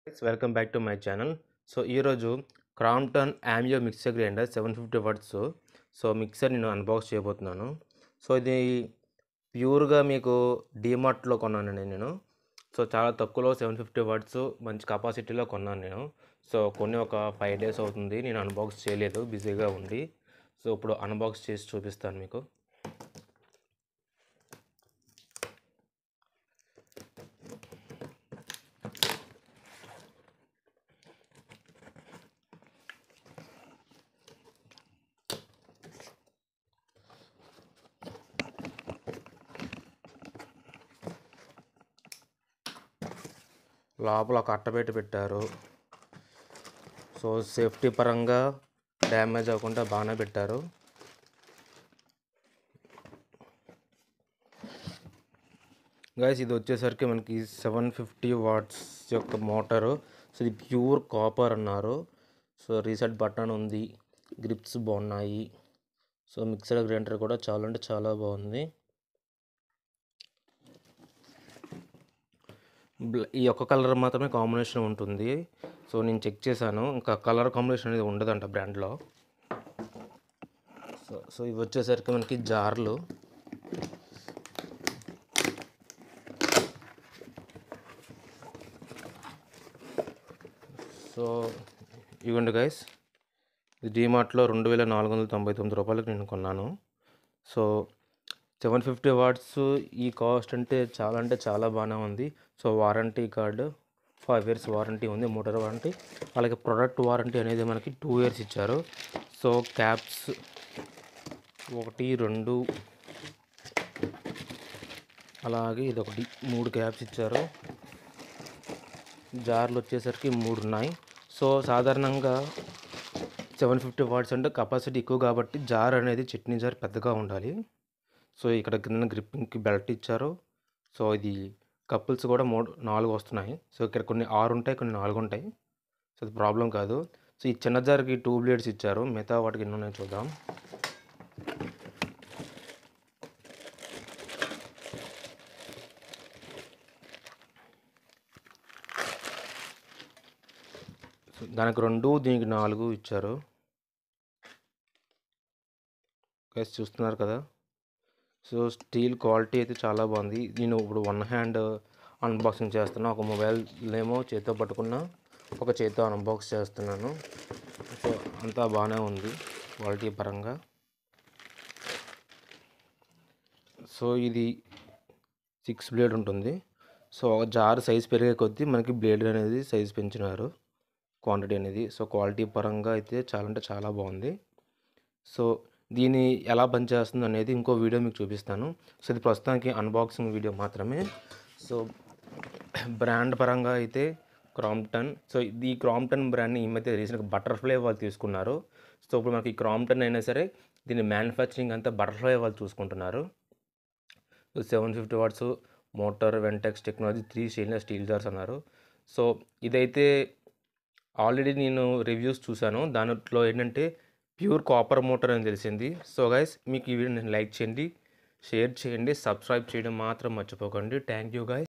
welcome back to my channel so ఈరోజు Crompton Ameo mixer grinder seven fifty watts so mixer నేను unbox చేయబోతున్నాను so ఇది ప్యూర్గా మీకు డీమార్ట్లో కొన్నానండి నేను సో చాలా తక్కువలో సెవెన్ ఫిఫ్టీ వర్డ్స్ మంచి కెపాసిటీలో కొన్నాను నేను సో కొన్ని ఒక ఫైవ్ డేస్ అవుతుంది నేను అన్బాక్స్ చేయలేదు బిజీగా ఉండి సో ఇప్పుడు అన్బాక్స్ చేసి చూపిస్తాను మీకు లోపల ఒక అట్టపెట్టి పెట్టారు సో సేఫ్టీ పరంగా డ్యామేజ్ అవ్వకుండా బాగానే పెట్టారు గైస్ ఇది వచ్చేసరికి మనకి సెవెన్ ఫిఫ్టీ వాట్స్ యొక్క మోటారు సో ఇది ప్యూర్ కాపర్ అన్నారు సో రీసెట్ బటన్ ఉంది గ్రిప్స్ బాగున్నాయి సో మిక్సర్ గ్రైండర్ కూడా చాలా అంటే చాలా బాగుంది బ్ల- ఈ ఒక్క కలర్ మాత్రమే కాంబినేషన్ ఉంటుంది సో నేను చెక్ చేశాను ఇంకా కలర్ కాంబినేషన్ అనేది ఉండదంట బ్రాండ్లో సో సో ఇవి వచ్చేసరికి మనకి జార్లు సో ఇవ్వండి గైస్ ఇది డీమార్ట్లో రెండు వేల నాలుగు వందల తొంభై తొమ్మిది రూపాయలకు నేను కొన్నాను సో సెవెన్ ఫిఫ్టీ వాట్స్ ఈ కాస్ట్ అంటే చాలా అంటే చాలా బాగానే ఉంది so warranty card five years warranty ఉంది మోటార్ వారంటీ అలాగే ప్రొడక్ట్ వారంటీ అనేది మనకి టూ ఇయర్స్ ఇచ్చారు సో క్యాప్స్ ఒకటి రెండు అలాగే ఇది ఒకటి మూడు క్యాప్స్ ఇచ్చారు జార్లు వచ్చేసరికి మూడు ఉన్నాయి సో సాధారణంగా సెవెన్ ఫిఫ్టీ వాట్స్ అంటే కెపాసిటీ ఎక్కువ కాబట్టి జార్ అనేది చట్నీ జార్ పెద్దగా ఉండాలి సో ఇక్కడ కింద గ్రిప్పింగ్కి బెల్ట్ ఇచ్చారు సో ఇది కపుల్స్ కూడా మూడు నాలుగు వస్తున్నాయి సో ఇక్కడ కొన్ని ఆరు ఉంటాయి కొన్ని నాలుగు ఉంటాయి సో అది ప్రాబ్లం కాదు సో ఈ చిన్న జార్కి టూ బ్లేడ్స్ ఇచ్చారు మిగతా వాటికి ఎన్ని ఉన్నాయో చూద్దాం సో దానికి రెండు దీనికి నాలుగు ఇచ్చారు గైస్ చూస్తున్నారు కదా సో స్టీల్ క్వాలిటీ అయితే చాలా బాగుంది నేను ఇప్పుడు వన్ హ్యాండ్ అన్బాక్సింగ్ చేస్తున్నా ఒక మొబైల్ ఏమో చేతితో పట్టుకున్నా ఒక చేతితో అన్బాక్స్ చేస్తున్నాను సో అంతా బాగానే ఉంది క్వాలిటీ పరంగా సో ఇది సిక్స్ బ్లేడ్ ఉంటుంది సో జార్ సైజ్ పెరిగే కొద్దీ మనకి బ్లేడ్ అనేది సైజ్ పెంచినారు క్వాంటిటీ అనేది సో క్వాలిటీ పరంగా అయితే చాలా అంటే చాలా బాగుంది సో దీన్ని ఎలా పనిచేస్తుంది అనేది ఇంకో వీడియో మీకు చూపిస్తాను సో ఇది ప్రస్తుతానికి అన్బాక్సింగ్ వీడియో మాత్రమే సో బ్రాండ్ పరంగా అయితే క్రాంప్టన్ సో ఇది క్రాంప్టన్ బ్రాండ్ని ఈ మధ్య రీసెంట్గా బటర్ఫ్లై వాళ్ళు తీసుకున్నారు సో ఇప్పుడు మనకి క్రాంప్టన్ అయినా సరే దీని మ్యానుఫ్యాక్చరింగ్ అంతా బటర్ఫ్లై వాళ్ళు చూసుకుంటున్నారు so seven fifty watts motor Ventex technology three stainless steel jars అన్నారు సో ఇదైతే ఆల్రెడీ నేను రివ్యూస్ చూశాను దాంట్లో ఏంటంటే ప్యూర్ కాపర్ మోటార్ అని తెలిసింది సో గైస్ మీకు ఈ వీడియో లైక్ చేయండి షేర్ చేయండి సబ్స్క్రైబ్ చేయడం మాత్రం మర్చిపోకండి థ్యాంక్ యూ గైస్